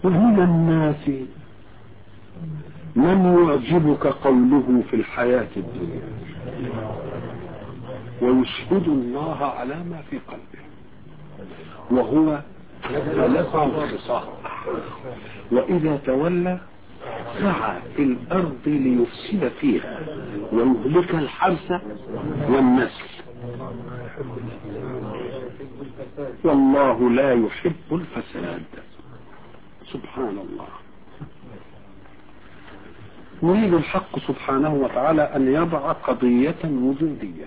ومن الناس من يعجبك قوله في الحياة الدنيا ويشهد الله على ما في قلبه وهو خلق الخصام وإذا تولى سعى في الأرض ليفسد فيها ويهلك الحرث والنسل والله لا يحب الفساد سبحان الله يريد الحق سبحانه وتعالى أن يضع قضية وجودية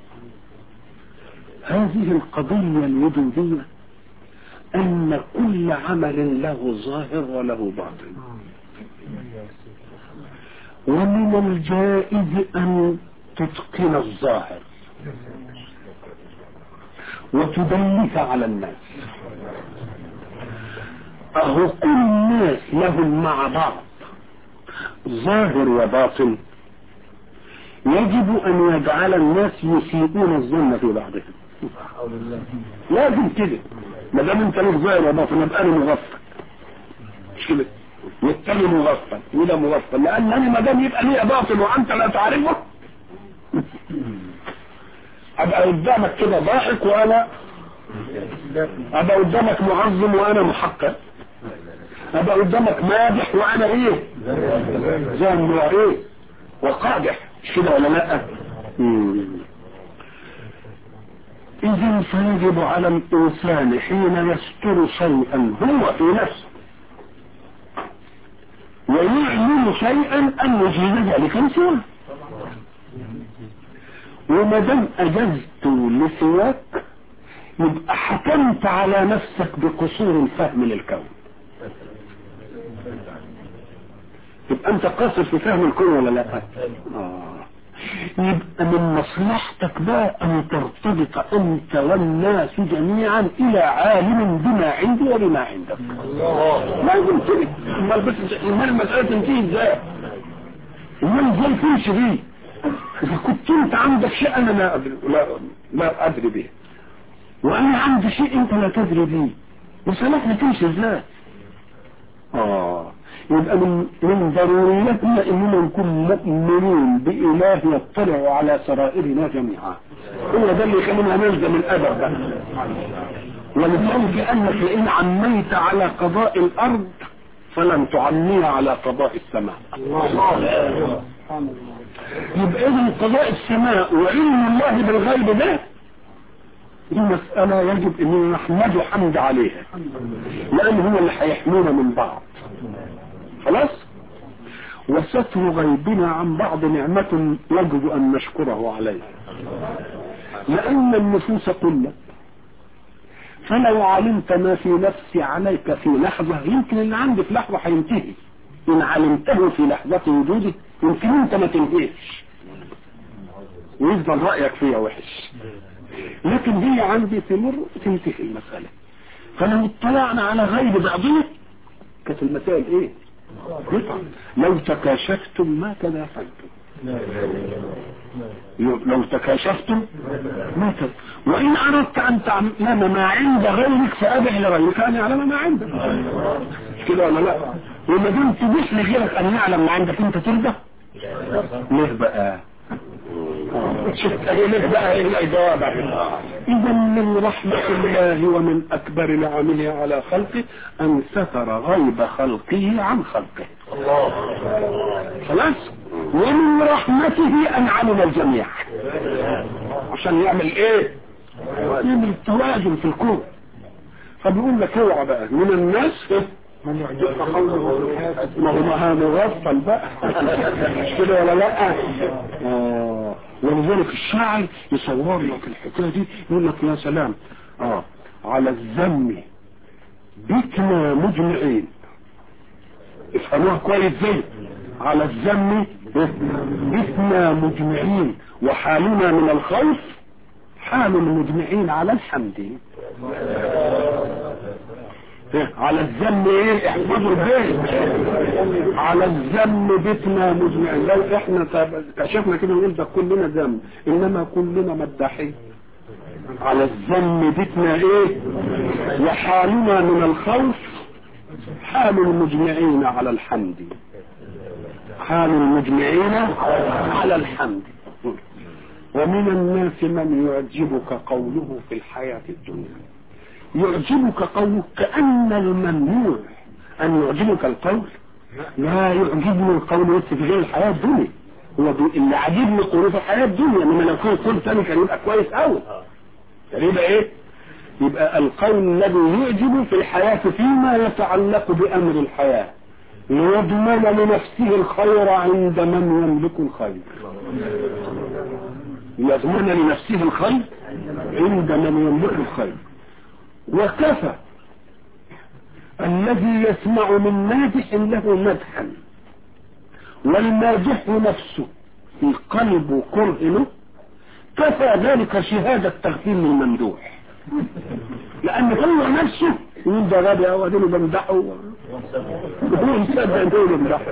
هذه القضية الوجودية أن كل عمل له ظاهر وله باطن ومن الجائز أن تتقن الظاهر وتدلس على الناس أهو كل الناس لهم مع بعض ظاهر وباطن يجب أن يجعل الناس يسيئون الظن في بعضهم لازم كده ما دام انت لك ظاهر وباطن يبقى انا مغفل مش كده والتاني مغفل وده مغفل لان انا ما دام يبقى لي باطن وانت لا تعرفه ابقى قدامك كده ضاحك وانا ابقى قدامك معظم وانا محقق ابقى قدامك مادح وانا ايه زي ايه وقادح مش كده ولا لا اذا فيجب على الانسان حين يستر شيئا هو في نفسه ويعلم شيئا ان يجيز ذلك لسواه وما دام اجزت لسواك يبقى حكمت على نفسك بقصور الفهم للكون يبقى انت قاصر في فهم الكون ولا لا آه. يبقى من مصلحتك بقى ان ترتبط انت والناس جميعا الى عالم بما عندي وبما عندك لازم كده امال بس امال المساله تنتهي ازاي امال ازاي تمشي بيه اذا كنت انت عندك شيء انا لا ادري لا, لا ادري به وانا عندي شيء انت لا تدري به وصلاتنا تمشي ازاي اه يبقى من من ضروريتنا اننا نكون مؤمنين باله يطلع على سرائرنا جميعا هو ده اللي يخلينا نلزم الادب بقى ولذلك انك لان عميت على قضاء الارض فلن تعميها على قضاء السماء يبقى اذا قضاء السماء وعلم الله بالغيب ده دي مسألة يجب ان نحمده حمد عليها لان هو اللي هيحمينا من بعض خلاص وستر غيبنا عن بعض نعمة يجب ان نشكره عليها لان النفوس قلت فلو علمت ما في نفسي عليك في لحظة يمكن اللي عندي في لحظة هينتهي ان علمته في لحظة وجودي يمكن انت ما تنتهيش ويفضل رأيك فيها وحش لكن هي عندي تمر تنتهي المسألة فلو اطلعنا على غير بعضنا كانت المسائل ايه لو تكاشفتم ما تدافنتم لو تكاشفتم ما تد... وإن أردت أن تعلم ما عند غيرك فأبع لغيرك أن يعلم ما عندك مش كده ولا لا وما دام تبيح لغيرك أن يعلم ما عندك أنت ترضى ليه بقى شفت ليه بقى ايه الإجابة إذا من رحمة الله ومن أكبر نعمه على خلقه أن ستر غيب خلقه عن خلقه خلاص ومن رحمته أن علم الجميع عشان يعمل إيه يعمل التوازن في الكون فبيقول لك اوعى بقى من الناس من يعجبك قوله ما هو ما مغفل بقى مش كده ولا لا آه. ولذلك الشاعر يصور لك الحكايه دي يقول لك يا سلام اه على الذم بكنا مجمعين افهموها كويس زي على الذم بكنا مجمعين وحالنا من الخوف حال المجمعين على الحمد على الذم ايه احفظوا البيت على الذم بيتنا مجمعين لو احنا كشفنا كده نقول ده كلنا ذم انما كلنا مداحين على الذم بيتنا ايه وحالنا من الخوف حال المجمعين على الحمد حال المجمعين على الحمد ومن الناس من يعجبك قوله في الحياة الدنيا يعجبك قوله كأن الممنوع أن يعجبك القول لا يعجبني القول بس في غير الحياة الدنيا هو اللي عاجبني قوله في الحياة الدنيا انما لو كان قول ثاني كان يبقى كويس قوي كان يبقى ايه؟ يبقى القول الذي يعجب في الحياة فيما يتعلق بأمر الحياة ليضمن لنفسه الخير عند من يملك الخير يضمن لنفسه الخير عند من يملك الخير وكفى الذي يسمع من مادح له مدحا والمادح نفسه في قلبه كره له كفى ذلك شهادة تغفير للممدوح لأن هو نفسه يقول ده غبي أو أدينه بمدحه وهو مصدق إنه بمدحه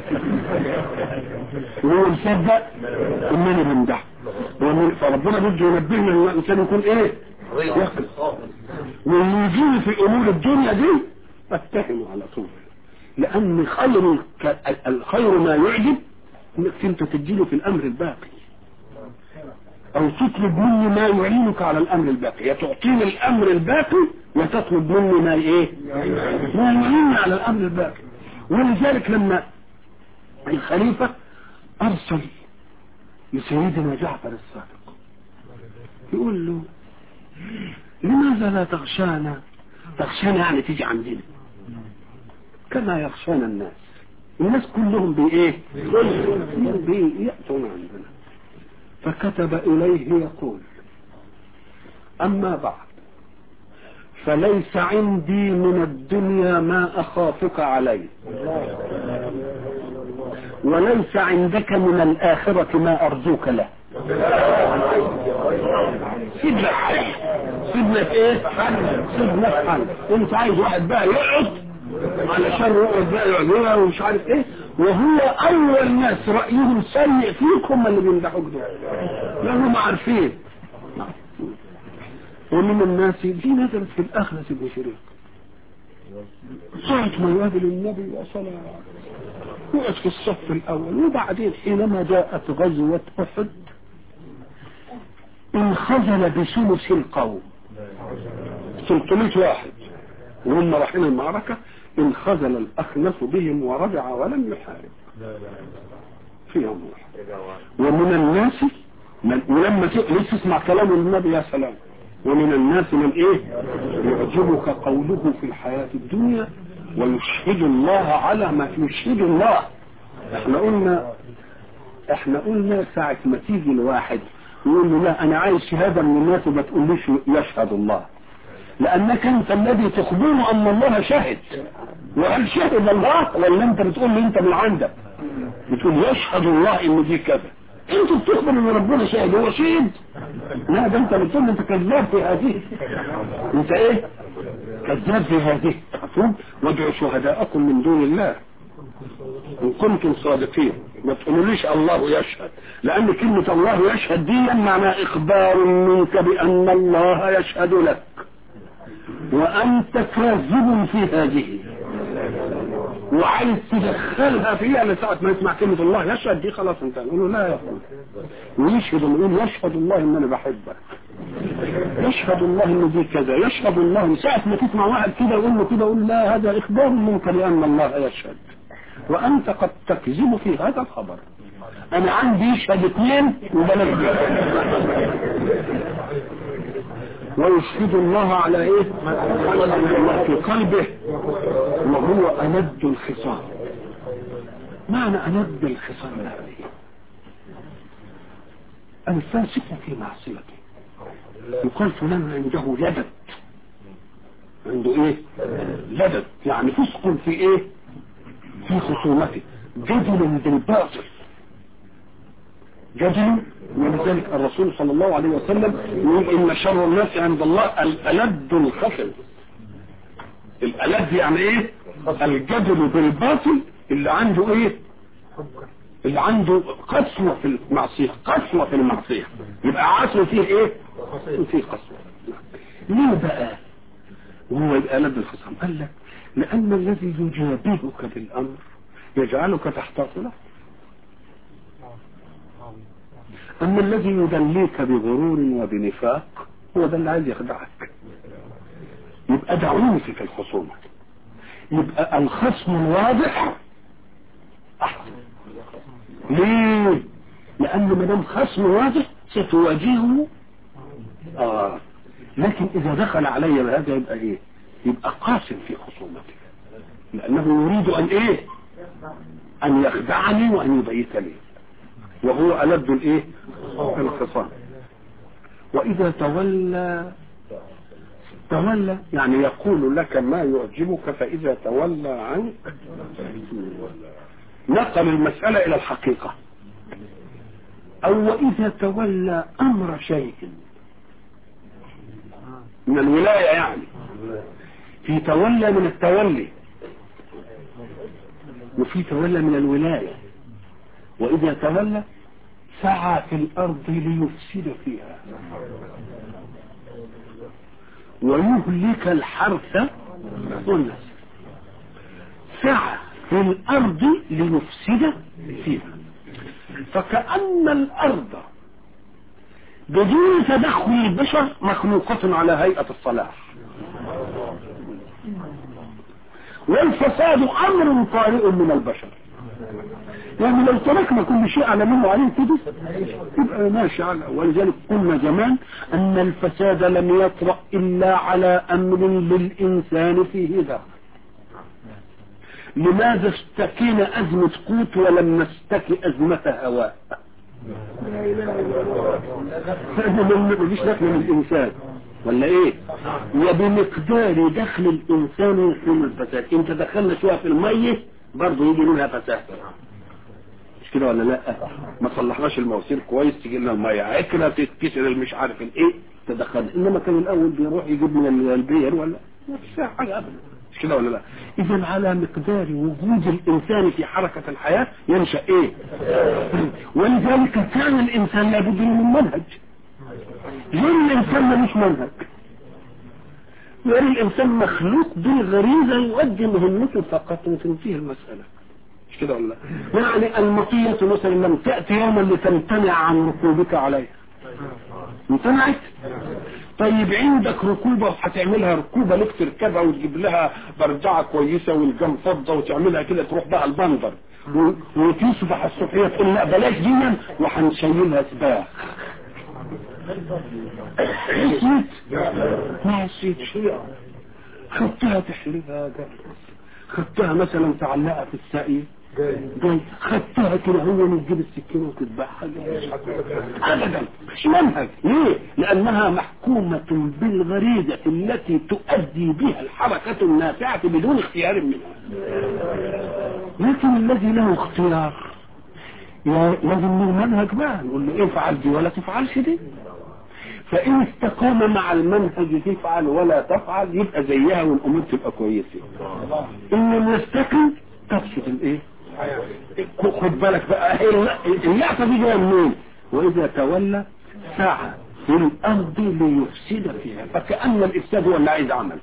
وهو مصدق إنني بمدحه فربنا بده ينبهنا إن الإنسان يكون إيه؟ يقل واللي يجيني في أمور الدنيا دي اتهمه على طول لأن خير الخير ما يعجب إنك أنت تديله في الأمر الباقي او تطلب مني ما يعينك على الامر الباقي يا تعطيني الامر الباقي يا تطلب مني ما ايه ما يعينني على الامر الباقي ولذلك لما الخليفة ارسل لسيدنا جعفر الصادق يقول له لماذا لا تغشانا تغشانا يعني تيجي عندنا كما يخشانا الناس الناس كلهم بايه بيأتون عندنا فكتب إليه يقول أما بعد فليس عندي من الدنيا ما أخافك عليه وليس عندك من الآخرة ما أرجوك له سيبنا في حل سيبنا في ايه سيبنا في حل انت عايز واحد بقى يقعد علشان يقعد بقى يعجبها ومش عارف ايه وهو اول ناس رايهم سيء فيك هم اللي بيمدحوك دول لانهم عارفين ومن الناس دي نزلت في الاخنس بن شريك ساعة ما يقابل النبي وصلى وقعد في الصف الاول وبعدين حينما جاءت غزوة احد انخزل بثلث القوم 300 واحد وهم رايحين المعركة انخزل الأخنس بهم ورجع ولم يحارب في يوم واحد ومن الناس من ولما لسه تسمع كلام النبي يا سلام ومن الناس من ايه يعجبك قوله في الحياة الدنيا ويشهد الله على ما يشهد الله احنا قلنا احنا قلنا ساعة ما تيجي الواحد يقول له لا انا عايز شهادة من الناس وما تقوليش يشهد الله لانك انت الذي تخبره ان الله شهد وهل شهد الله ولا انت بتقول لي انت من عندك بتقول يشهد الله ان دي كذا انت بتخبر ان ربنا شاهد هو شهد لا ده انت بتقول لي انت كذاب في هذه انت ايه كذاب في هذه مفهوم وادعوا شهداءكم من دون الله ان كنتم صادقين ما تقولوليش الله يشهد لان كلمة الله يشهد دي معنى اخبار منك بان الله يشهد لك وانت كاذب في هذه وعايز تدخلها فيها لساعة ما يسمع كلمة الله يشهد دي خلاص انت نقول له لا يا اخوان ويشهد نقول يشهد الله ان انا بحبك يشهد الله ان دي كذا يشهد الله من ساعة ما تسمع واحد كده يقول له كده يقول لا هذا اخبار منك لان الله يشهد وانت قد تكذب في هذا الخبر انا عندي يشهد اثنين وبلد ويشهد الله على ايه الله في قلبه وهو أند الخصام معنى أند الخصام هذه الفاسق في معصيته يقال فلان عنده لدد عنده ايه لدد يعني فسق في ايه في خصومته جدل بالباطل جدل ولذلك الرسول صلى الله عليه وسلم يقول ان شر الناس عند الله الالد الخفل الالد يعني ايه الجدل بالباطل اللي عنده ايه اللي عنده قسوة في المعصية قسوة في المعصية يبقى عاصم فيه ايه فيه قسوة ليه بقى وهو يبقى لد الخصام قال لك لأن الذي يجابهك بالأمر يجعلك تحتاط له أما الذي يدليك بغرور وبنفاق هو ده اللي عايز يخدعك يبقى ده عنف في الخصومة يبقى الخصم الواضح أحسن ليه؟ لأن ما دام خصم واضح ستواجهه آه لكن إذا دخل علي بهذا يبقى إيه؟ يبقى قاسم في خصومتك لأنه يريد أن إيه؟ أن يخدعني وأن يبيت لي وهو ألد الإيه؟ الخصام وإذا تولى تولى يعني يقول لك ما يعجبك فإذا تولى عنك نقل المسألة إلى الحقيقة أو وإذا تولى أمر شيء من الولاية يعني في تولى من التولي وفي تولى من الولاية وإذا تولى سعى في الأرض ليفسد فيها ويهلك الحرث والنسل سعى في الأرض ليفسد فيها فكأن الأرض بدون تدخل البشر مخلوقة على هيئة الصلاح والفساد أمر طارئ من البشر يعني لو تركنا كل شيء على منه عليه كده يبقى ماشي على ولذلك قلنا زمان أن الفساد لم يطرأ إلا على أمر للإنسان فيه داخل لماذا اشتكينا أزمة قوت ولم نشتكي أزمة هواء مفيش دخل من الإنسان ولا ايه وبمقدار دخل الانسان يكون الفساد انت دخلنا شويه في الميه برضه يجي منها فساد مش كده ولا لا ما صلحناش المواسير كويس تجي لنا الميه عكره تتكسر المش عارف الايه تدخل انما كان الاول بيروح يجيب من البير ولا ما فيش حاجه ابدا مش كده ولا لا اذا على مقدار وجود الانسان في حركه الحياه ينشا ايه ولذلك كان الانسان لابد من منهج غير الانسان ملوش منهج غير الانسان مخلوق بالغريزه يؤدي مهمته فقط وتنتهي المساله مش كده ولا لا يعني المطية مثلا لم تأتي يوما لتمتنع عن ركوبك عليها امتنعت طيب عندك ركوبة وهتعملها ركوبة لك تركبها وتجيب لها برجعة كويسة والجم فضة وتعملها كده تروح بقى البندر وتصبح الصبحية تقول لا بلاش ديا وهنشيلها سباخ حسيت ما حسيتش خدتها تحلبها خدتها مثلا تعلقها في الساقية جاي خدتها كده هو من تجيب السكينة وتذبحها ابدا مش منهج ليه لانها محكومة بالغريزة التي تؤدي بها الحركة النافعة بدون اختيار منها لكن الذي له اختيار لازم له منهج بقى نقول له افعل دي ولا تفعلش دي فإن استقام مع المنهج تفعل ولا تفعل يبقى زيها والأمور تبقى كويسة إن لم يستقم تفسد الإيه؟ خد بالك بقى اللقطة دي جاية منين؟ وإذا تولى سعى في الأرض ليفسد فيها فكأن الإفساد هو اللي عايز عمل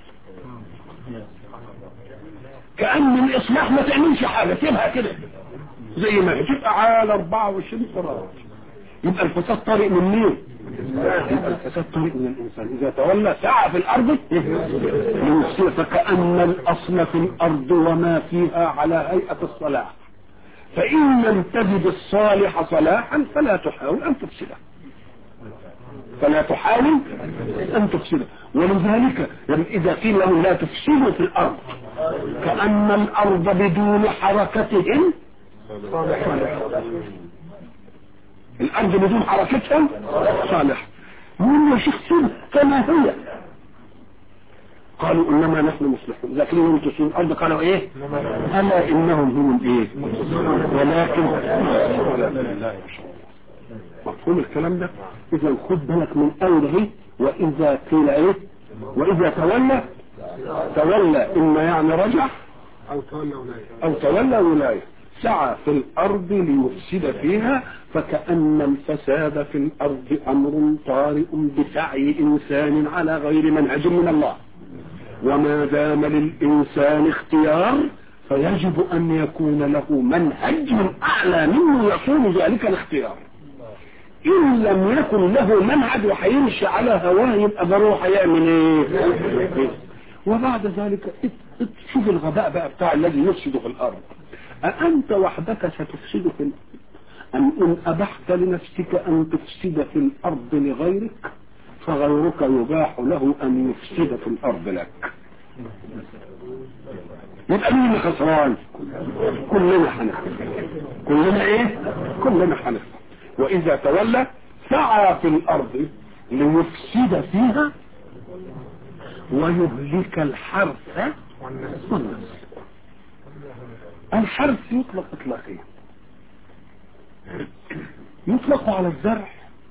كأن الإصلاح ما تعملش حاجة سيبها كده زي ما تبقى على 24 صراط يبقى الفساد طريق من مين؟ يبقى الفساد طريق من الانسان اذا تولى سعى في الارض يفسد فكأن الاصل في الارض وما فيها على هيئة الصلاح فان لم تجد الصالح صلاحا فلا تحاول ان تفسده فلا تحاول ان تفسده ولذلك اذا قيل لهم لا تفسدوا في الارض كأن الارض بدون حركتهم الارض بدون حركتها صالح يقول يا شيخ سيب كما هي قالوا انما نحن مصلحون لكن هم تسلمون الارض قالوا ايه الا انهم هم الايه ولكن مفهوم الكلام ده اذا خد بالك من اوله واذا قيل ايه واذا تولى تولى اما يعني رجع او تولى ولاية او تولى ولايه سعى في الارض ليفسد فيها فكأن الفساد في الارض امر طارئ بسعي انسان على غير منهج من الله وما دام للإنسان اختيار فيجب أن يكون له منهج من أعلى منه يكون ذلك الاختيار إن لم يكن له منهج وهيمشي على هواه يبقى ضروري هيعمل إيه؟ وبعد ذلك شوف الغباء بقى بتاع الذي يفسد في الأرض أأنت وحدك ستفسد في الأرض أم إن أبحت لنفسك أن تفسد في الأرض لغيرك فغيرك يباح له أن يفسد في الأرض لك يبقى مين اللي خسران كلنا هنخسر كلنا ايه كلنا هنخسر واذا تولى سعى في الارض ليفسد فيها ويهلك الحرث والنسل الحرث يطلق اطلاقيا يطلق على الزرع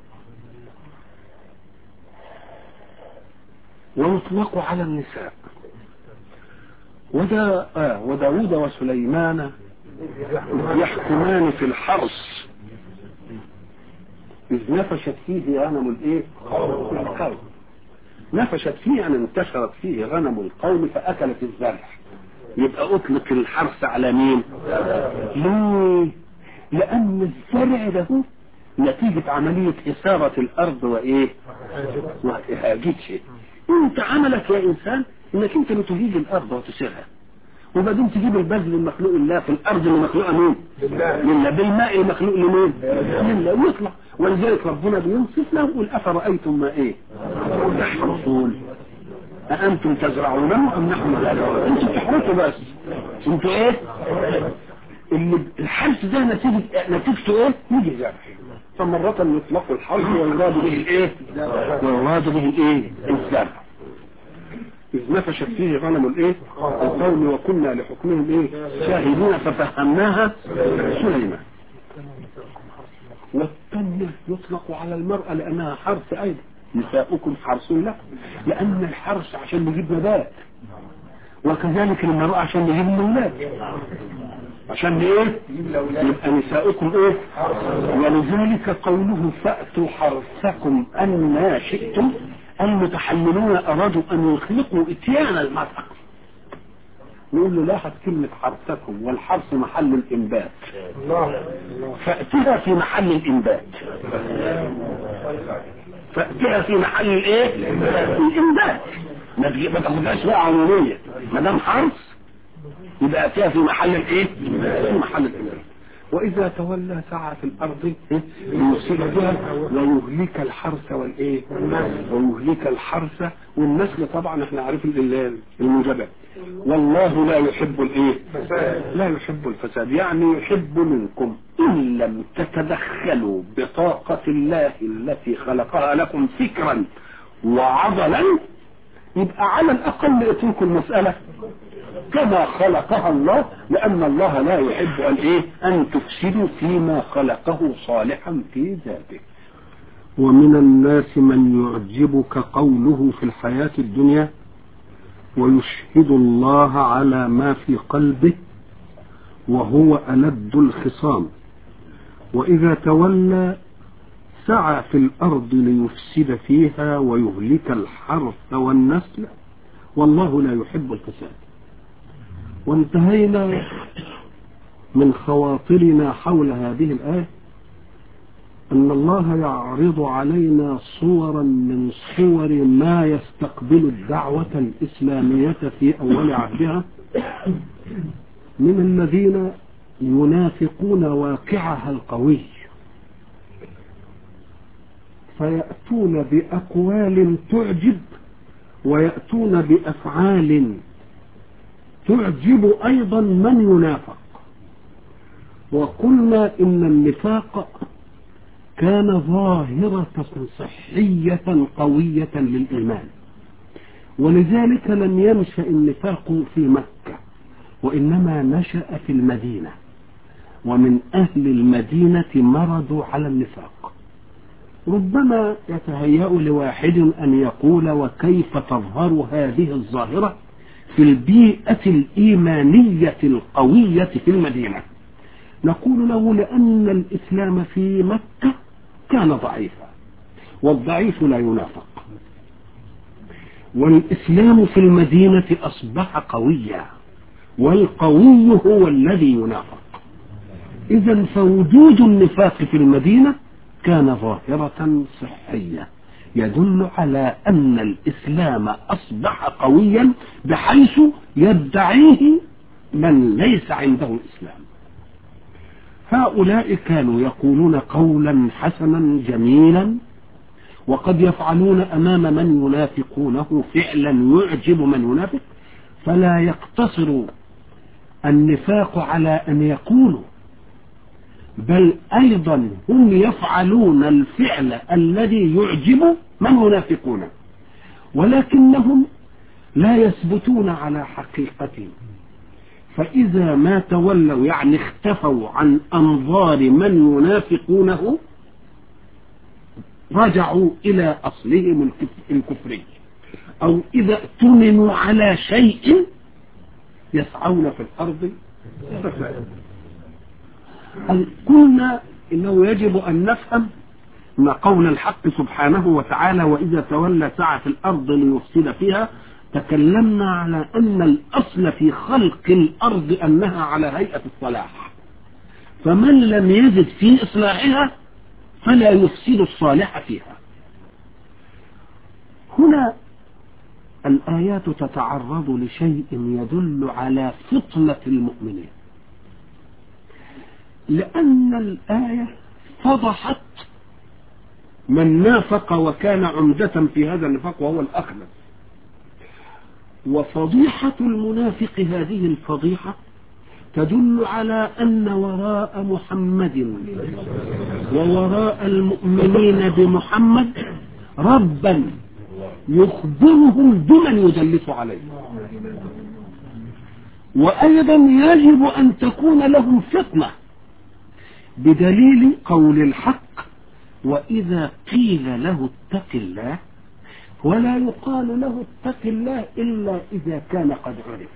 ويطلق على النساء ودا آه وداود وسليمان يحكمان في الحرث إذ نفشت فيه غنم الإيه؟ القوم نفشت فيه يعني انتشرت فيه غنم القوم فأكلت الزرع يبقى أطلق الحرث على مين؟ ليه؟ لأن الزرع ده نتيجة عملية إثارة الأرض وإيه؟ وإهاجتها أنت عملك يا إنسان إنك أنت بتهيج الأرض وتسيرها وبعدين تجيب البذل المخلوق الله في الارض اللي مخلوقه مين؟ لله لله بالماء المخلوق لمين؟ لله ويطلع ولذلك ربنا بينصف له يقول افرايتم ما ايه؟ تحرثون أأنتم تزرعونه أم نحن الزارعون؟ أنتم تحرثوا بس أنتوا إيه؟ اللي الحرث ده نتيجة نتيجته إيه؟ يجي زرع فمرة يطلق الحرث ويراد به الإيه؟ ويراد به الإيه؟ الزرع إذ نفشت فيه غنم الايه القوم وكنا لحكمهم ايه شاهدين ففهمناها سليمان والثانية يطلق على المرأة لأنها حرث أيضا نساؤكم حرث لكم لأن الحرث عشان نجيب نبات وكذلك المرأة عشان نجيب الأولاد عشان ايه يبقى نساؤكم ايه ولذلك قوله فأتوا حرثكم أن شئتم المتحملون أرادوا أن يخلقوا إتيان المرأة نقول له لاحظ كلمة حرثكم والحرث محل الإنبات فأتها في محل الإنبات فأتها في محل الإيه؟ الإنبات ما تاخدهاش بقى عمومية ما دام حرث يبقى أتها في محل الإيه؟ في محل الإنبات وإذا تولى سعى في الأرض ليفسد بها ويهلك الحرث والإيه؟ ويهلك الحرث والنسل طبعا احنا عارفين الموجبات والله لا يحب الإيه؟ لا يحب الفساد يعني يحب منكم إن لم تتدخلوا بطاقة الله التي خلقها لكم فكرا وعضلا يبقى على الأقل اتركوا المسألة كما خلقها الله لأن الله لا يحب أن إيه أن تفسدوا فيما خلقه صالحا في ذاته ومن الناس من يعجبك قوله في الحياة الدنيا ويشهد الله على ما في قلبه وهو ألد الخصام وإذا تولى سعى في الأرض ليفسد فيها ويهلك الحرث والنسل والله لا يحب الفساد وانتهينا من خواطرنا حول هذه الآية أن الله يعرض علينا صورا من صور ما يستقبل الدعوة الإسلامية في أول عهدها من الذين ينافقون واقعها القوي فيأتون بأقوال تعجب ويأتون بأفعال تعجب أيضا من ينافق وقلنا إن النفاق كان ظاهرة صحية قوية للإيمان ولذلك لم ينشأ النفاق في مكة وإنما نشأ في المدينة ومن أهل المدينة مرضوا على النفاق ربما يتهيأ لواحد أن يقول وكيف تظهر هذه الظاهرة في البيئة الإيمانية القوية في المدينة نقول له لأن الإسلام في مكة كان ضعيفا والضعيف لا ينافق والإسلام في المدينة أصبح قويا والقوي هو الذي ينافق إذا فوجود النفاق في المدينة كان ظاهرة صحية يدل على أن الإسلام أصبح قويا بحيث يدعيه من ليس عنده إسلام هؤلاء كانوا يقولون قولا حسنا جميلا وقد يفعلون أمام من ينافقونه فعلا يعجب من ينافق فلا يقتصر النفاق على أن يقولوا بل أيضا هم يفعلون الفعل الذي يعجب من ينافقونه ولكنهم لا يثبتون على حقيقتهم فإذا ما تولوا يعني اختفوا عن أنظار من ينافقونه رجعوا إلى أصلهم الكفري أو إذا اؤتمنوا على شيء يسعون في الأرض فسادا قلنا إنه يجب أن نفهم أن قول الحق سبحانه وتعالى وإذا تولى سعى في الأرض ليفسد فيها تكلمنا على أن الأصل في خلق الأرض أنها على هيئة الصلاح فمن لم يزد في إصلاحها فلا يفسد الصالح فيها هنا الآيات تتعرض لشيء يدل على فطنة المؤمنين لأن الآية فضحت من نافق وكان عمدة في هذا النفاق وهو الأخنس وفضيحة المنافق هذه الفضيحة تدل على أن وراء محمد ووراء المؤمنين بمحمد ربا يخبرهم بمن يدلس عليه وأيضا يجب أن تكون لهم فطنة بدليل قول الحق وإذا قيل له اتق الله ولا يقال له اتق الله إلا إذا كان قد عرف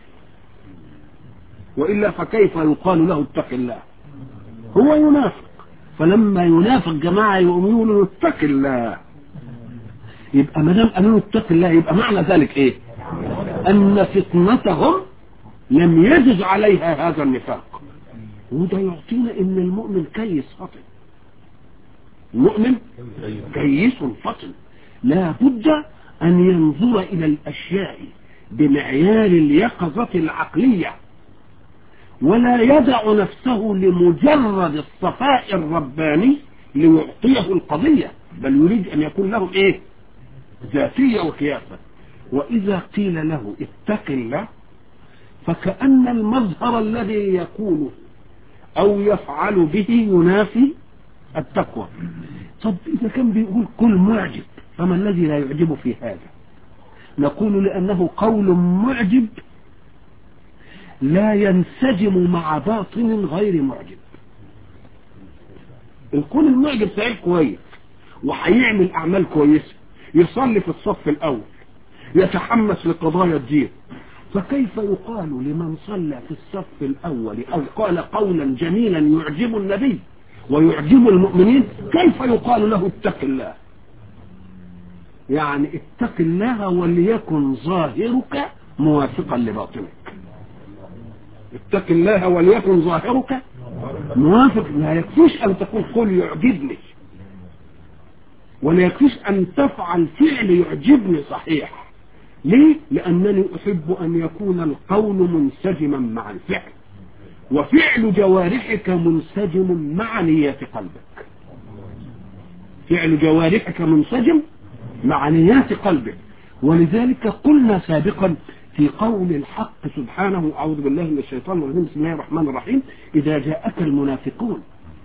وإلا فكيف يقال له اتق الله هو ينافق فلما ينافق جماعة يقوموا له اتق الله يبقى ما دام قالوا له اتق الله يبقى معنى ذلك ايه؟ أن فطنتهم لم يجز عليها هذا النفاق وده يعطينا ان المؤمن كيس فطن المؤمن كيس فطن لا بد ان ينظر الى الاشياء بمعيار اليقظة العقلية ولا يدع نفسه لمجرد الصفاء الرباني ليعطيه القضية بل يريد ان يكون له ايه ذاتية وقياسة واذا قيل له اتق الله فكأن المظهر الذي يقوله او يفعل به ينافي التقوى طب اذا كان بيقول كل معجب فما الذي لا يعجب في هذا نقول لانه قول معجب لا ينسجم مع باطن غير معجب الكون المعجب سعيد كويس وهيعمل اعمال كويسه يصلي في الصف الاول يتحمس لقضايا الدين فكيف يقال لمن صلى في الصف الأول أو قال قولا جميلا يعجب النبي ويعجب المؤمنين كيف يقال له اتق الله يعني اتق الله وليكن ظاهرك موافقا لباطنك اتق الله وليكن ظاهرك موافق لا يكفيش أن تقول قل يعجبني ولا يكفيش أن تفعل فعل يعجبني صحيح ليه لأنني أحب أن يكون القول منسجما مع الفعل وفعل جوارحك منسجم مع نية قلبك فعل جوارحك منسجم مع نيات قلبك ولذلك قلنا سابقا في قول الحق سبحانه أعوذ بالله من الشيطان الرجيم بسم الله الرحمن الرحيم إذا جاءك المنافقون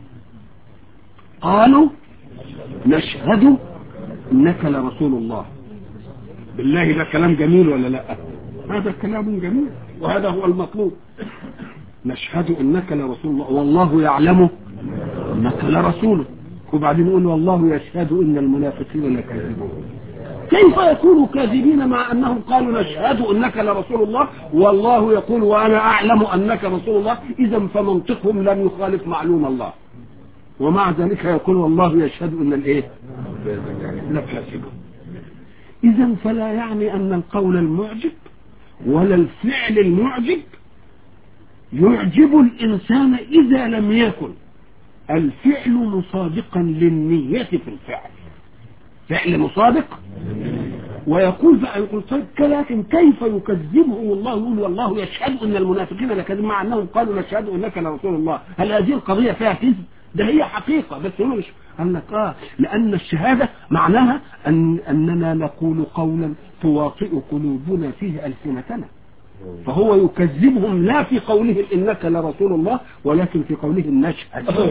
قالوا نشهد إنك لرسول الله بالله ده كلام جميل ولا لا هذا كلام جميل وهذا هو المطلوب نشهد انك لرسول الله والله يعلم انك لرسوله وبعدين نقول والله يشهد ان المنافقين لكاذبون كيف يكونوا كاذبين مع انهم قالوا نشهد انك لرسول الله والله يقول وانا اعلم انك رسول الله اذا فمنطقهم لم يخالف معلوم الله ومع ذلك يقول والله يشهد ان الايه لكاذبون إذا فلا يعني أن القول المعجب ولا الفعل المعجب يعجب الإنسان إذا لم يكن الفعل مصادقا للنية في الفعل فعل مصادق ويقول بقى يقول طيب لكن كيف يكذبهم الله يقول والله يشهد ان المنافقين لكذب مع انهم قالوا نشهد انك لرسول الله هل هذه القضيه فيها كذب ده هي حقيقه بس هو مش قال لك اه لان الشهاده معناها ان اننا نقول قولا تواطئ قلوبنا فيه السنتنا فهو يكذبهم لا في قولهم انك لرسول الله ولكن في قولهم نشهد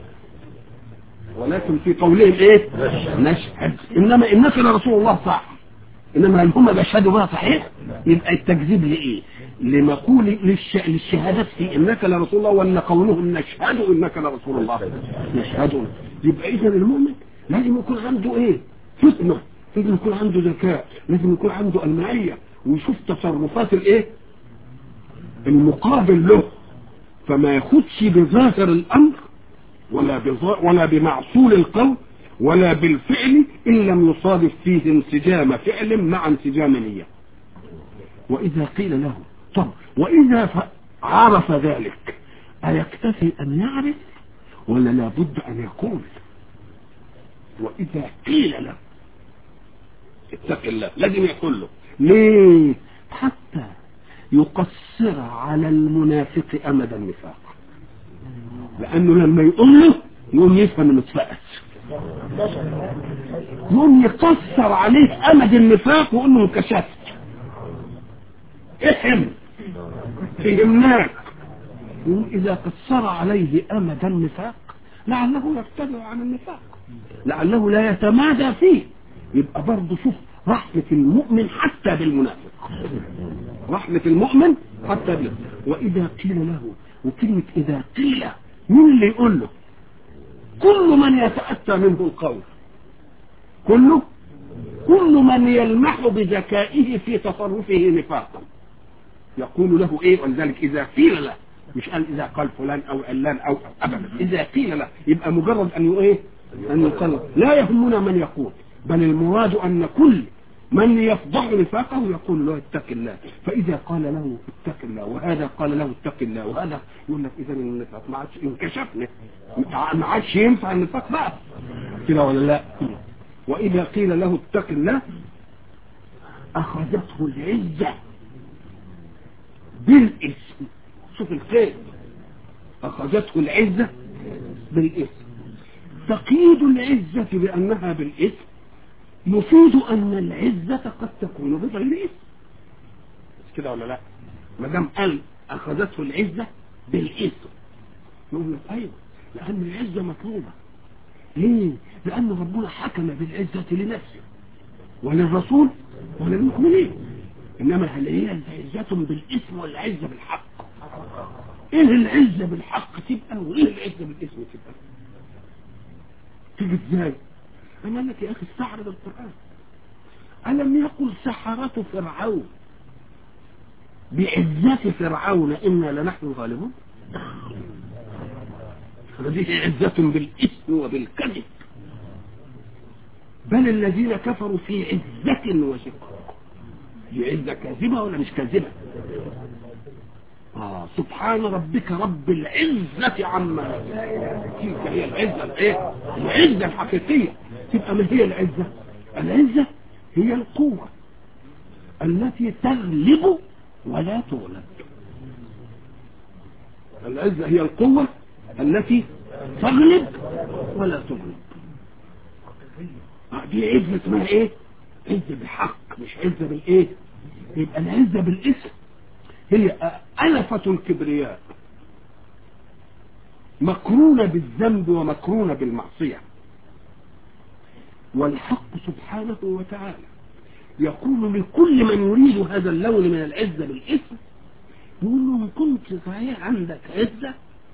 ولكن في قولهم ايه نشهد انما انك لرسول الله صح انما هل هم بيشهدوا بها صحيح يبقى التكذيب لايه لمقول للش... للشهادات في انك لرسول الله وان قولهم نشهد انك لرسول الله نشهد يبقى اذا المؤمن لازم يكون عنده ايه فتنه لازم يكون عنده ذكاء لازم يكون عنده المعيه ويشوف تصرفات الايه المقابل له فما ياخدش بظاهر الامر ولا بظا... ولا بمعصول القول ولا بالفعل إن لم يصادف فيه انسجام فعل مع انسجام نية وإذا قيل له طب وإذا ف... عرف ذلك أيكتفي أن يعرف ولا لابد أن يقول وإذا قيل له اتق الله لازم يقول له ليه حتى يقصر على المنافق أمد النفاق لأنه لما يقول له يقوم يفهم انه اتفقس يقوم يقصر عليه امد النفاق ويقول له انكشفت افهم فهمناك اذا قصر عليه امد النفاق لعله يرتدع عن النفاق لعله لا يتمادى فيه يبقى برضه شوف رحمة المؤمن حتى بالمنافق رحمة المؤمن حتى بالمنافق وإذا قيل له وكلمة إذا قيل مين اللي يقول له كل من يتأتى منه القول كله كل من يلمح بذكائه في تصرفه نفاقا يقول له ايه ولذلك اذا قيل له مش قال اذا قال فلان او علان او ابدا اذا قيل له يبقى مجرد ان ايه ان يقال لا يهمنا من يقول بل المراد ان كل من يفضح نفاقه يقول له اتق الله فاذا قال له اتق الله وهذا قال له اتق الله وهذا يقول لك اذا النفاق ما عادش انكشفنا ما عادش ينفع النفاق بقى كده ولا لا واذا قيل له اتق الله اخذته العزه بالاسم شوف الخير اخذته العزه بالاسم تقييد العزه بانها بالاسم يفيد ان العزة قد تكون بغير اسم مش كده ولا لا ما دام قال اخذته العزة بالاسم يقول لك ايوه لان العزة مطلوبة ليه لان ربنا حكم بالعزة لنفسه وللرسول وللمؤمنين انما هل هي عزة بالاسم ولا عزة بالحق ايه العزة بالحق تبقى وايه العزة بالاسم تبقى تيجي ازاي أنا قال لك يا أخي استعرض القرآن ألم يقل سحرة فرعون بعزة فرعون إنا لنحن الغالبون هذه عزة بالإثم وبالكذب بل الذين كفروا في عزة وشقاق دي عزة كاذبة ولا مش كاذبة آه سبحان ربك رب العزة عما تلك هي العزة الايه العزة الحقيقية تبقى ما هي العزة العزة هي القوة التي تغلب ولا تغلب العزة هي القوة التي تغلب ولا تغلب آه دي عزة اسمها ايه عزة بالحق مش عزة بالايه يبقى العزة بالاسم هي ألفة الكبرياء مقرونة بالذنب ومقرونة بالمعصية والحق سبحانه وتعالى يقول لكل من يريد هذا اللون من العزة بالاسم يقول له إن كنت صحيح عندك عزة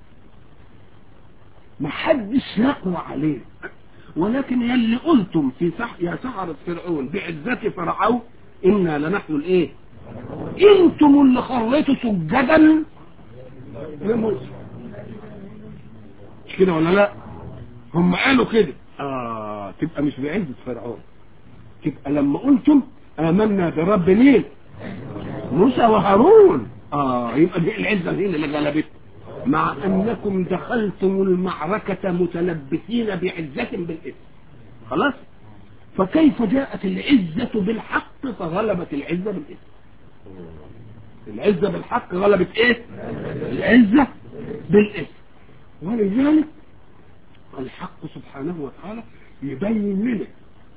محدش يقوى عليك ولكن يلي قلتم في سح يا سحرة فرعون بعزة فرعون إنا لنحن الإيه انتم اللي خريتوا سجدا لموسى مش كده ولا لا هم قالوا كده اه تبقى مش بعزة فرعون تبقى لما قلتم آمنا برب مين موسى وهارون اه يبقى دي العزة هنا اللي غلبت مع أنكم دخلتم المعركة متلبسين بعزة بالإثم خلاص فكيف جاءت العزة بالحق فغلبت العزة بالإثم العزة بالحق غلبت ايه العزة بالإثم ولذلك الحق سبحانه وتعالى يبين لنا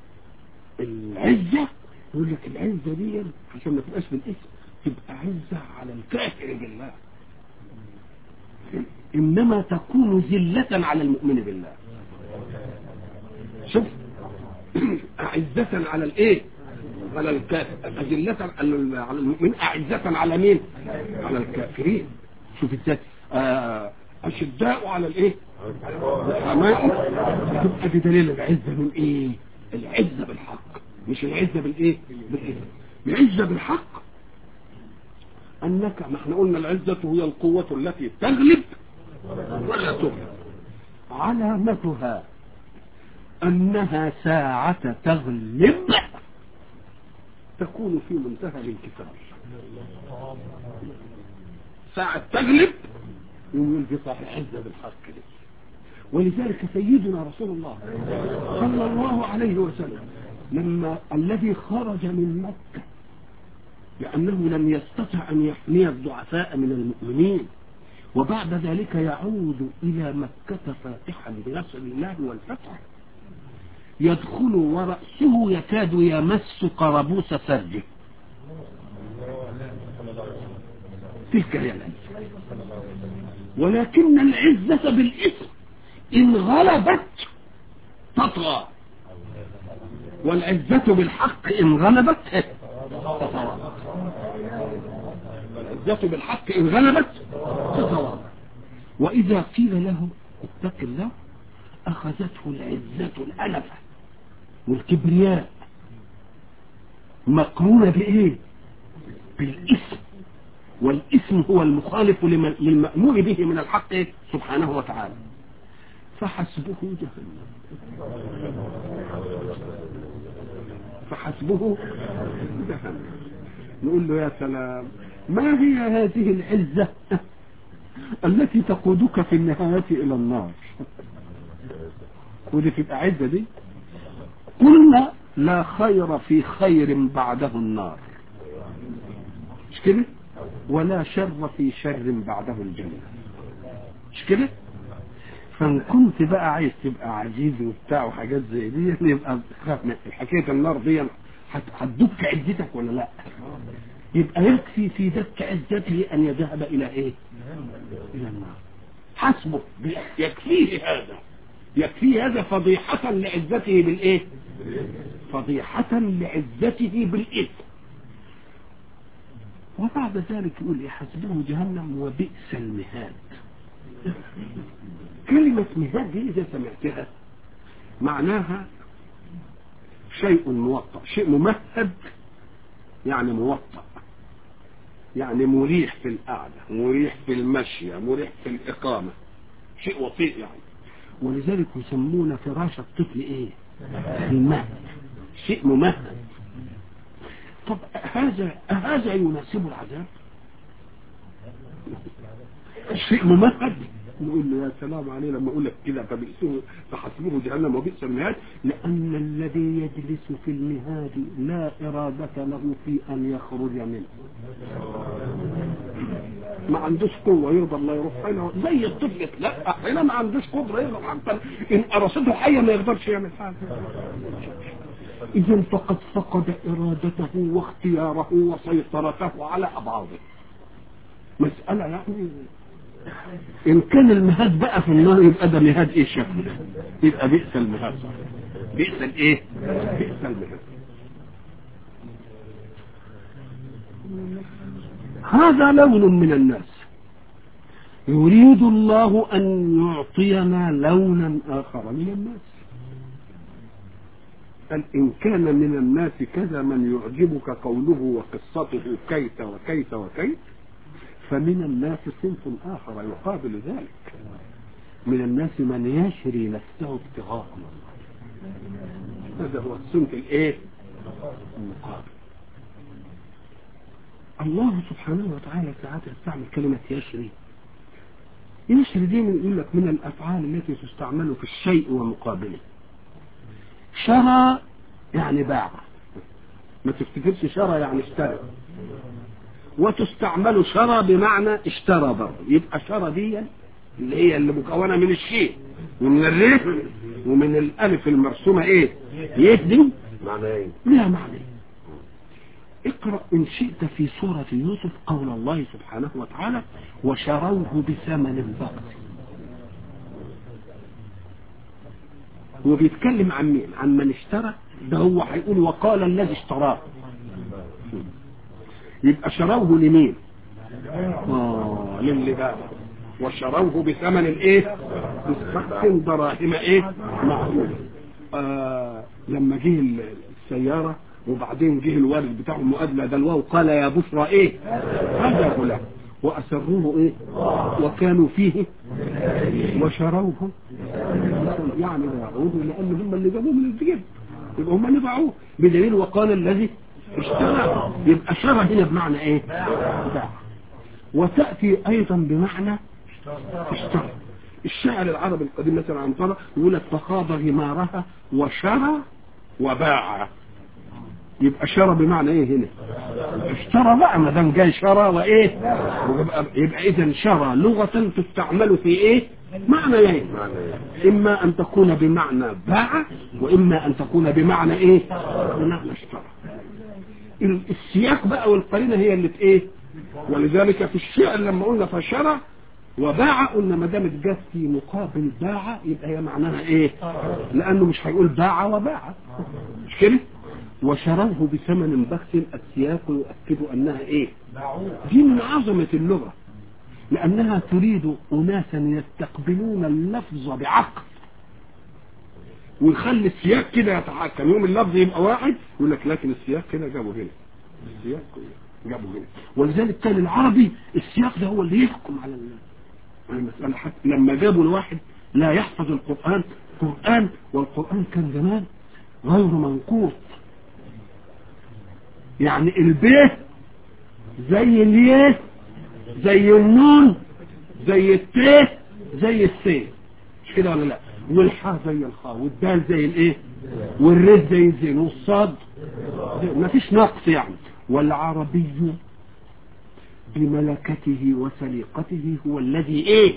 العزة يقول لك العزة دي عشان ما تبقاش بالاسم تبقى عزة على الكافر بالله إنما تكون ذلة على المؤمن بالله شوف أعزة على الإيه على الكافر أذلة على المؤمن أعزة على مين على الكافرين شوف ازاي آه أشداء على الإيه الحماء تبقى دي دليل العزة من إيه العزة بالحق مش العزة بالإيه بالإثم العزة بالحق أنك ما احنا قلنا العزة هي القوة التي تغلب ولا تغلب علامتها أنها ساعة تغلب تكون في منتهى الانكسار ساعة تغلب يقول في صاحب عزة بالحق دي ولذلك سيدنا رسول الله صلى الله عليه وسلم لما الذي خرج من مكة لأنه لم يستطع أن يحمي الضعفاء من المؤمنين وبعد ذلك يعود إلى مكة فاتحا بنصر الله والفتح يدخل ورأسه يكاد يمس قربوس سرجه تلك هي العزة ولكن العزة بالإثم إن غلبت تطغى والعزة بالحق إن غلبت تتواضع والعزة بالحق إن غلبت تتواضع وإذا قيل له اتق الله أخذته العزة الألفة والكبرياء مقرونة بإيه بالإثم والإثم هو المخالف للمأمور به من الحق سبحانه وتعالى فحسبه جهنم فحسبه جهنم نقول له يا سلام ما هي هذه العزة التي تقودك في النهاية إلى النار ودي تبقى عزة دي قلنا لا خير في خير بعده النار مش كده ولا شر في شر بعده الجنة مش كده فان كنت بقى عايز تبقى عزيز وبتاع وحاجات زي دي يبقى تخاف من حكايه النار دي هتدك عزتك ولا لا يبقى يكفي في دك عزته ان يذهب الى ايه الى النار حسبه يكفيه هذا يكفيه هذا فضيحة لعزته بالايه فضيحة لعزته بالاثم وبعد ذلك يقول يحسبه جهنم وبئس المهاد كلمة مهاد دي إذا سمعتها معناها شيء موطأ شيء ممهد يعني موطأ يعني مريح في القعدة مريح في المشي مريح في الإقامة شيء وطيء يعني ولذلك يسمون فراش الطفل ايه المهد شيء ممهد طب هذا هذا يناسب العذاب شيء ممهد نقول له يا سلام عليه لما اقول لك كده فبئسه فحسبه جهنم وبئس المهاد لان الذي يجلس في المهاد لا اراده له في ان يخرج منه ما عندوش قوه يرضى الله يروح هنا زي الطفل لا هنا ما عندوش قدره يرضى حتى ان ارصته حيه ما يقدرش يعمل حاجه اذا فقد فقد ارادته واختياره وسيطرته على ابعاضه مساله يعني ان كان المهاد بقى في النار يبقى ده مهاد ايه شكله يبقى بئس المهاد صح بئس الايه بئس المهاد هذا لون من الناس يريد الله ان يعطينا لونا اخر من الناس قال إن كان من الناس كذا من يعجبك قوله وقصته كيت وكيت وكيت فمن الناس صنف آخر يقابل ذلك من الناس من يشري نفسه ابتغاء هذا هو الصنف الايه المقابل الله سبحانه وتعالى ساعات يستعمل كلمة يشري يشري دي من يقول لك من الأفعال التي تستعمل في الشيء ومقابله شرى يعني باع ما تفتكرش شرى يعني اشترى وتستعمل شرى بمعنى اشترى برضه يبقى شرى دي اللي هي اللي مكونه من الشيء ومن الريح ومن الالف المرسومه ايه يهدم معنى ايه لها معنى اقرأ إن شئت في سورة يوسف قول الله سبحانه وتعالى وشروه بثمن بخس هو بيتكلم عن مين عن من اشترى ده هو هيقول وقال الذي اشتراه يبقى شروه لمين اه للي بقى وشروه بثمن ايه بخس دراهم ايه معقول آه لما جه السيارة وبعدين جه الوالد بتاعه المؤدلة دلوه قال يا بشرى ايه هذا غلام وأسروه ايه وكانوا فيه وشروه يعني يعودوا لأن هم اللي جابوه من الجيب يبقى هم اللي باعوه بدليل وقال الذي اشترى يبقى شرى هنا بمعنى ايه باع وتأتي ايضا بمعنى اشترى الشاعر العربي القديم مثلا عن طرى يقول لك فخاض غمارها وشرى وباع يبقى شرى بمعنى ايه هنا اشترى بقى ما دام جاي شرى وايه ويبقى يبقى اذا شرى لغه تستعمل في ايه معنى ايه معنى ايه اما ان تكون بمعنى باع واما ان تكون بمعنى ايه بمعنى اشترى ال- السياق بقى والقرينه هي اللي في ايه ولذلك في الشعر لما قلنا فشرى وباع قلنا ما دامت جت في مقابل باع يبقى هي معناها ايه لانه مش هيقول باع وباع مش كده وشروه بثمن بخس السياق يؤكد انها ايه دي من عظمه اللغه لانها تريد اناسا يستقبلون اللفظ بعقل ويخلي السياق كده يتحكم يوم اللفظ يبقى واحد يقول لك لكن السياق كده جابه هنا السياق جابه هنا ولذلك كان العربي السياق ده هو اللي يحكم على ال- على المسألة حتى لما جابوا الواحد لا يحفظ القرآن قرآن والقرآن كان زمان غير منقوط يعني البيه زي اليه زي النون زي التيه زي السين مش كده ولا لا والحاء زي الخاء والدال زي الايه والرد زي الزين والصاد ما فيش نقص يعني والعربي بملكته وسليقته هو الذي ايه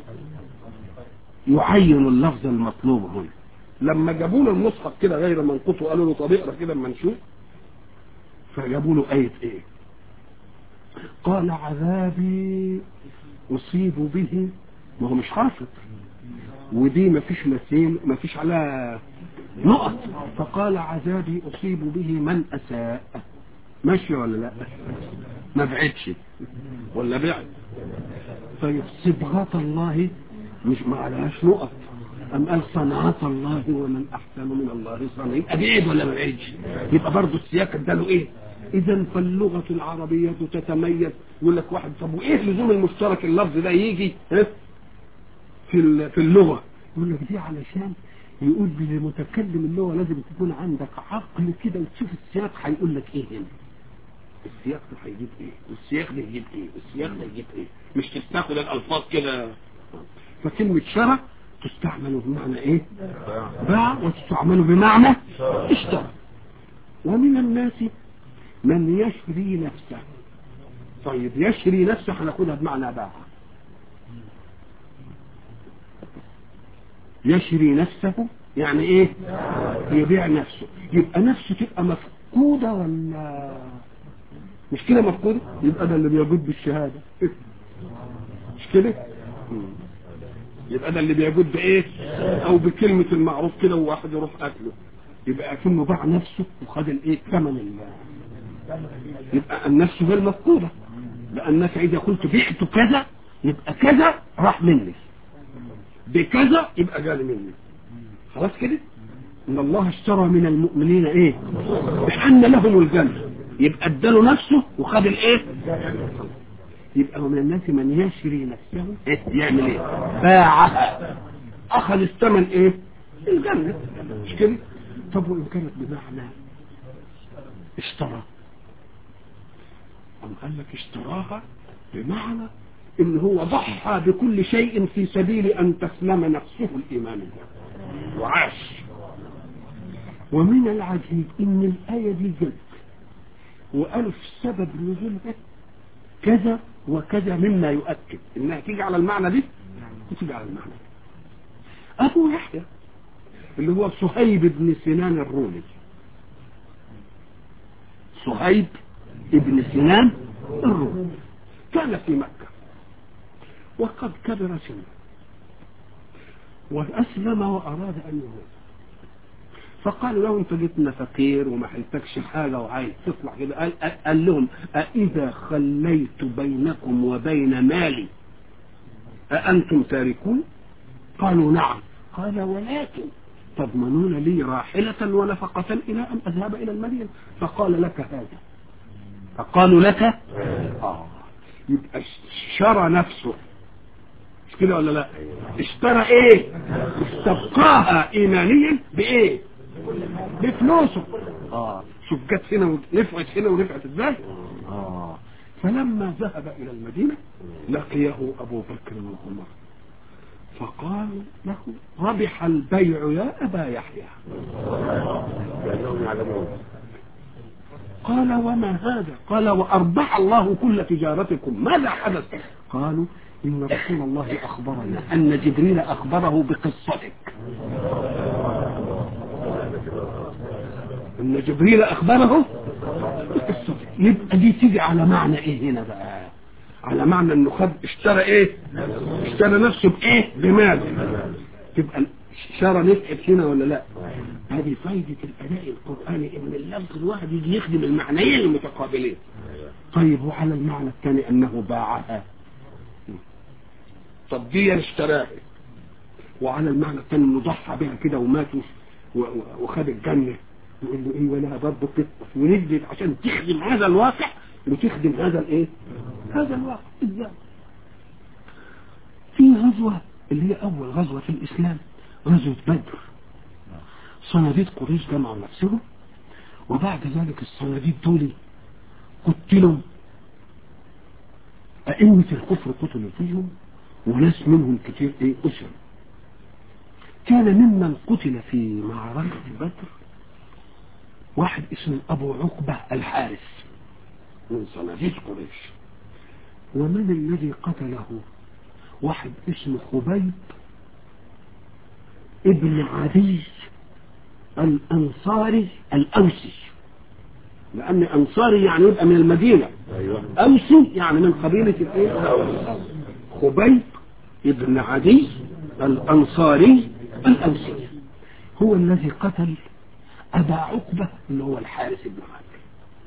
يعين اللفظ المطلوب هنا لما جابوا له المصحف كده غير منقوط وقالوا له طب اقرا كده اما نشوف فجابوا له ايه ايه قال عذابي اصيب به ما هو مش حافظ ودي ما فيش مثيل ما فيش عليها نقط فقال عذابي اصيب به من اساء ماشي ولا لا ما بعدش ولا بعد طيب صبغات الله مش ما عليهاش نقط أم قال صنعات الله ومن أحسن من الله صنعا يبقى بعيد ولا ما بعيدش يبقى برضه السياق اداله إيه إذا فاللغة العربية تتميز يقول لك واحد طب وإيه لزوم المشترك اللفظ ده يجي ها؟ في ال- في اللغة يقول لك دي علشان يقول لمتكلم اللغة لازم تكون عندك عقل كده وتشوف السياق هيقول لك إيه هنا السياق ده هيجيب ايه والسياق ده يجيب ايه والسياق ده يجيب ايه مش تستاخد الالفاظ كده فكلمة شرع تستعمل بمعنى ايه باع وتستعمل بمعنى اشترى ومن الناس من يشري نفسه طيب يشري نفسه هناخدها بمعنى باع يشري نفسه يعني ايه يبيع نفسه يبقى نفسه تبقى مفقودة ولا مش كده مفقودة يبقى ده اللي بيجود بالشهادة مش كده مم. يبقى ده اللي بيجود بايه او بكلمة المعروف كده وواحد يروح قتله يبقى اكنه باع نفسه وخد الايه ثمن ال- يبقى النفس غير مفقودة لانك اذا قلت بعت كذا يبقى كذا راح مني بكذا يبقى جالي مني خلاص كده ان الله اشترى من المؤمنين ايه بان لهم الجنه يبقى اداله نفسه وخد الايه يبقى من الناس من يشري نفسه إيه؟ يعمل ايه باعها اخذ الثمن ايه الجنه مش كده طب وان كانت بمعنى اشترى أم قال لك اشتراها بمعنى ان هو ضحى بكل شيء في سبيل ان تسلم نفسه الايمانيه وعاش ومن العجيب ان الايه دي جت والف سبب نزولها كذا وكذا مما يؤكد انها تيجي على المعنى دي وتيجي على المعنى دي ابو يحيى اللي هو صهيب بن سنان الرومي صهيب بن سنان الرومي كان في مكة وقد كبر سنه وأسلم وأراد أن يموت فقال له انت جيتنا فقير وما حلتكش حاجة وعايز تطلع كده قال, قال لهم أإذا خليت بينكم وبين مالي أأنتم تاركون قالوا نعم قال ولكن تضمنون لي راحلة ونفقة إلى أن أذهب إلى المدينة فقال لك هذا فقالوا لك آه يبقى اشترى نفسه مش كده ولا لا اشترى ايه استبقاها ايمانيا بايه بفلوسه اه شوف جت هنا ونفعت هنا ونفعت ازاي اه فلما ذهب الى المدينه لقيه ابو بكر وعمر فقال له ربح البيع يا ابا يحيى قال وما هذا قال واربح الله كل تجارتكم ماذا حدث قالوا إن رسول الله أخبرنا أن جبريل أخبره بقصتك أن جبريل أخبره بقصتك يبقى دي تيجي على معنى إيه هنا بقى على معنى أنه خد اشترى إيه اشترى نفسه بإيه بمال تبقى اشترى نفعت هنا ولا لا هذه فايدة الأداء القرآني إن اللفظ الواحد يجي يخدم المعنيين المتقابلين طيب وعلى المعنى الثاني أنه باعها طب دي اشتراها وعلى المعنى الثاني انه ضحى بها كده ومات وخد الجنه يقول له ايه ولا برضه كده وندت عشان تخدم هذا الواقع وتخدم هذا الايه؟ هذا الواقع ازاي؟ في غزوه اللي هي اول غزوه في الاسلام غزوه بدر صناديد قريش جمعوا نفسهم وبعد ذلك الصناديد دول قتلوا أئمة الكفر قتلوا فيهم وناس منهم كتير ايه أسر كان ممن قتل في معركة بدر واحد اسمه أبو عقبة الحارث من صناديد قريش ومن الذي قتله واحد اسمه خبيب ابن عدي الأنصاري الأوسي لأن أنصاري يعني يبقى من المدينة أيوة. أوسي يعني من قبيلة الإيه؟ خبيب ابن عدي الأنصاري الأوسي هو الذي قتل أبا عقبة اللي هو الحارث بن عدي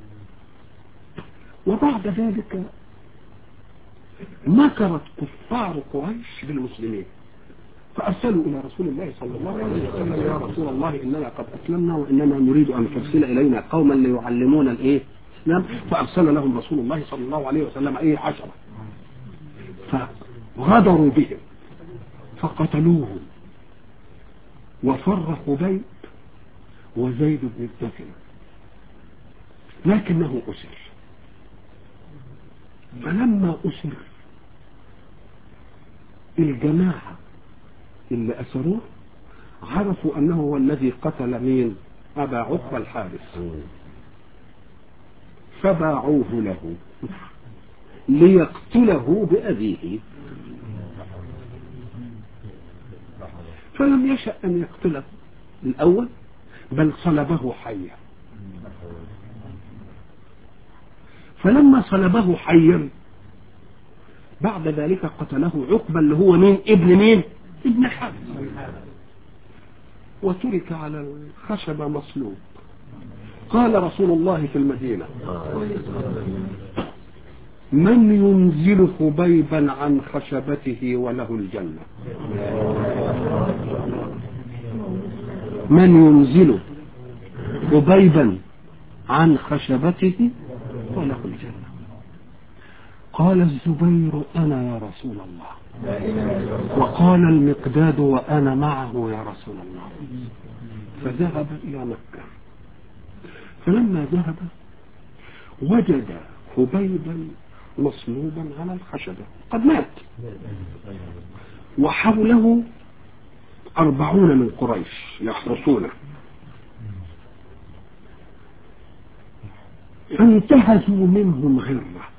وبعد ذلك مكرت كفار قريش بالمسلمين فأرسلوا إلى رسول الله صلى الله عليه وسلم يا رسول الله إننا قد أسلمنا وإننا نريد أن ترسل إلينا قوما ليعلمونا الإيه الإسلام فأرسل لهم رسول الله صلى الله عليه وسلم إيه عشرة فغدروا بهم فقتلوهم وفر خبيب وزيد بن الدفن لكنه أسر فلما أسر الجماعة اللي أسروه عرفوا أنه هو الذي قتل مين أبا عقبة الحارث فباعوه له ليقتله بأبيه فلم يشأ أن يقتله الأول بل صلبه حيا فلما صلبه حيا بعد ذلك قتله عقبة اللي هو مين ابن مين ابن حارث وترك على الخشبة مصلوب قال رسول الله في المدينة من ينزل خبيبا عن خشبته وله الجنة من ينزل خبيبا عن خشبته وله الجنة قال الزبير أنا يا رسول الله وقال المقداد وأنا معه يا رسول الله فذهب إلى مكة فلما ذهب وجد خبيبا مصلوبا على الخشبة قد مات وحوله أربعون من قريش يحرسونه فانتهزوا منهم غرة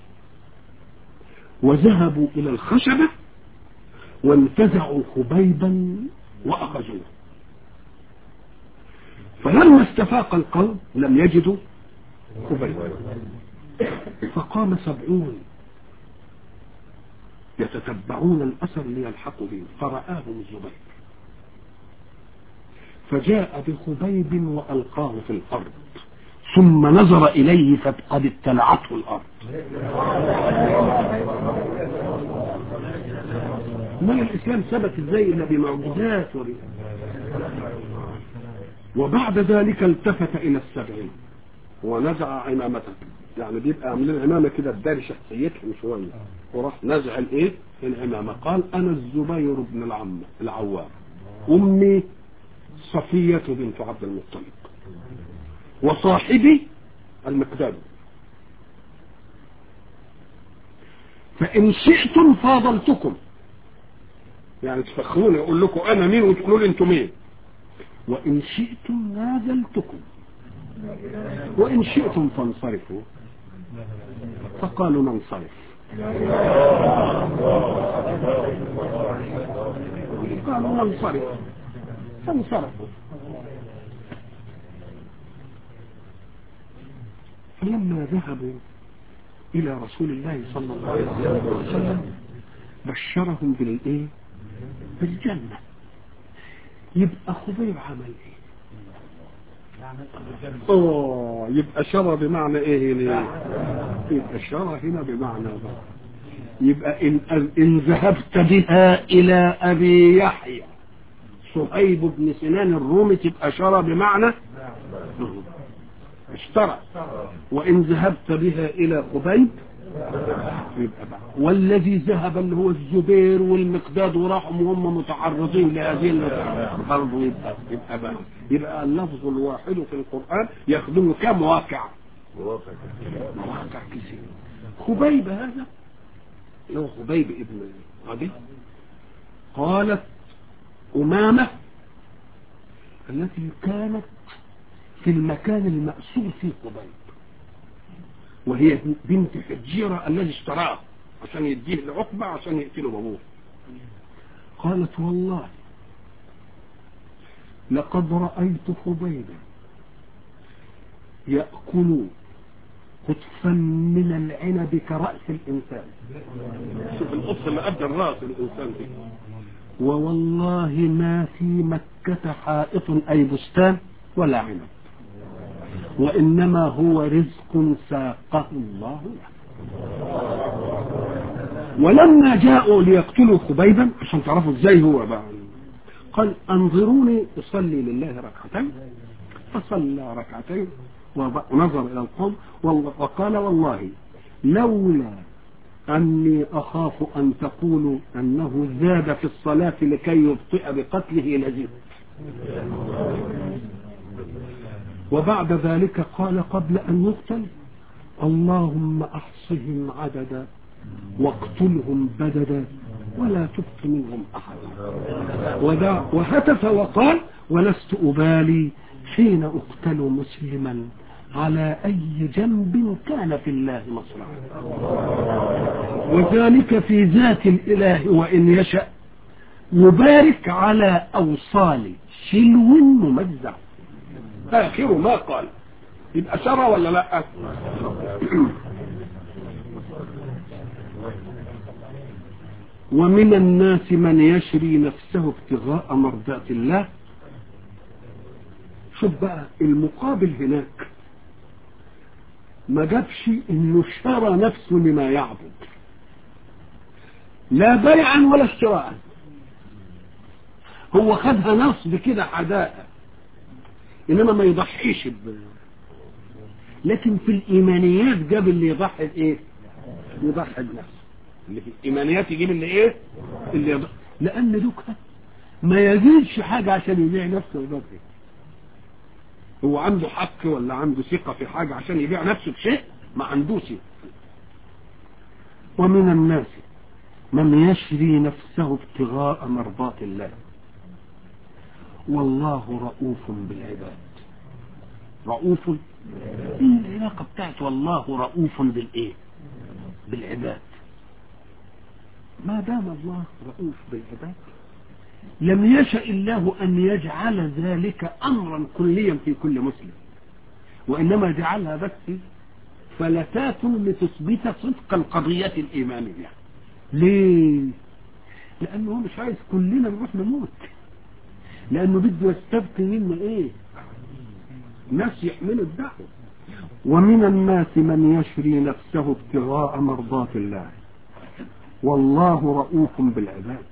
وذهبوا إلى الخشبة وانتزعوا خبيبا وأخذوه فلما استفاق القوم لم يجدوا خبيبا فقام سبعون يتتبعون الأثر ليلحقوا به فرآهم الزبير فجاء بخبيب وألقاه في الأرض ثم نظر إليه فقد ابتلعته الأرض ما الإسلام ثبت ازاي إلا بمعجزات وب... وبعد ذلك التفت إلى السبعين ونزع عمامته يعني بيبقى عاملين عمامة كده تداري شخصيتهم شوية وراح نزع الايه العمامة قال أنا الزبير بن العم العوام أمي صفية بنت عبد المطلب وصاحبي المقداد فإن شئتم فاضلتكم يعني تفخروني أقول لكم أنا مين وتقولوا لي أنتم مين وإن شئتم نازلتكم وإن شئتم فانصرفوا فقالوا ننصرف قالوا ننصرف فانصرفوا فلما ذهبوا إلى رسول الله صلى الله عليه وسلم بشرهم بالإيه؟ بالجنة يبقى خبيب عمل إيه؟ اه يبقى شرى بمعنى ايه هنا يبقى شرى هنا بمعنى بقى. يبقى إن, إن ذهبت بها إلى أبي يحيى صهيب بن سنان الرومي تبقى شرى بمعنى اشترى وإن ذهبت بها إلى خبيب يبقى بقى. والذي ذهب اللي هو الزبير والمقداد وراحوا وهم متعرضين لهذه المسألة برضه يبقى يبقى بقى يبقى اللفظ الواحد في القرآن يخدم كم واقع مواقع كثير خبيب هذا اللي هو خبيب ابن عدي قالت أمامة التي كانت في المكان المأسور فيه خبيب وهي بنت حجيرة الذي اشتراه عشان يديه لعقبة عشان يقتله بابوه قالت والله لقد رأيت خبيبا يأكل قطفا من العنب كرأس الإنسان شوف القطف اللي قد الرأس الإنسان دي ووالله ما في مكة حائط أي بستان ولا عنب وإنما هو رزق ساقه الله له ولما جاءوا ليقتلوا خبيبا عشان تعرفوا ازاي هو بقى قال انظروني اصلي لله ركعتين فصلى ركعتين ونظر الى القوم وقال والله لولا اني اخاف ان تقولوا انه زاد في الصلاه لكي يبطئ بقتله لزدت وبعد ذلك قال قبل أن يقتل اللهم أحصهم عددا واقتلهم بددا ولا تبق منهم أحدا ودع وهتف وقال ولست أبالي حين أقتل مسلما على أي جنب كان في الله مصرعا وذلك في ذات الإله وإن يشأ يبارك على أوصال شلو ممزع آخر ما قال يبقى شرى ولا لا ومن الناس من يشري نفسه ابتغاء مرضات الله شوف بقى المقابل هناك ما جابش انه اشترى نفسه لما يعبد لا بيعا ولا اشتراء هو خدها نصب كده عداء انما ما يضحيش ب... لكن في الايمانيات جاب اللي يضحي بايه يضحي بنفسه اللي في الايمانيات يجيب اللي ايه اللي يضحي لان دوكا ما يزيدش حاجة عشان يبيع نفسه ويضحي هو عنده حق ولا عنده ثقة في حاجة عشان يبيع نفسه بشيء ما عندوش ومن الناس من يشري نفسه ابتغاء مرضات الله والله رؤوف بالعباد رؤوف ايه العلاقة بتاعت والله رؤوف بالايه بالعباد ما دام الله رؤوف بالعباد لم يشأ الله أن يجعل ذلك أمرا كليا في كل مسلم وإنما جعلها بس فلتات لتثبت صدق القضية الإيمانية ليه؟ لأنه هو مش عايز كلنا نروح نموت لأنه بده يستبقي منا إيه؟ ناس يحملوا الدعوة ومن الناس من يشري نفسه ابتغاء مرضات الله والله رؤوف بالعباد